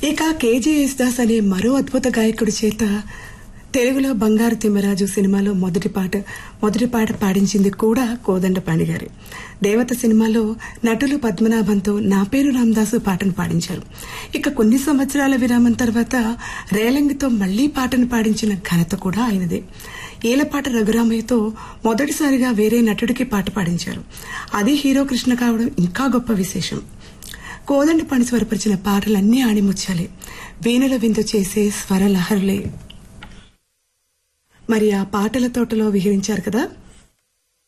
ఇక కేజీ యేసుదాస్ అనే మరో అద్భుత గాయకుడి చేత తెలుగులో బంగారు తిమ్మరాజు సినిమాలో మొదటి పాట మొదటి పాట పాడించింది కూడా కోదండపాణి గారి దేవత సినిమాలో నటులు పద్మనాభంతో నా పేరు రామదాసు పాటను పాడించారు ఇక కొన్ని సంవత్సరాల విరామం తర్వాత రేలంగితో మళ్లీ పాటను పాడించిన ఘనత కూడా ఆయనదే ఏలపాట రఘురామయ్యతో మొదటిసారిగా వేరే నటుడికి పాట పాడించారు అది హీరో కృష్ణ కావడం ఇంకా గొప్ప విశేషం కోదండ పని స్వరపరిచిన పాటలన్నీ ఆణిముచ్చాలే వీణుల విందు చేసే స్వర లహరులే మరి ఆ పాటల తోటలో విహరించారు కదా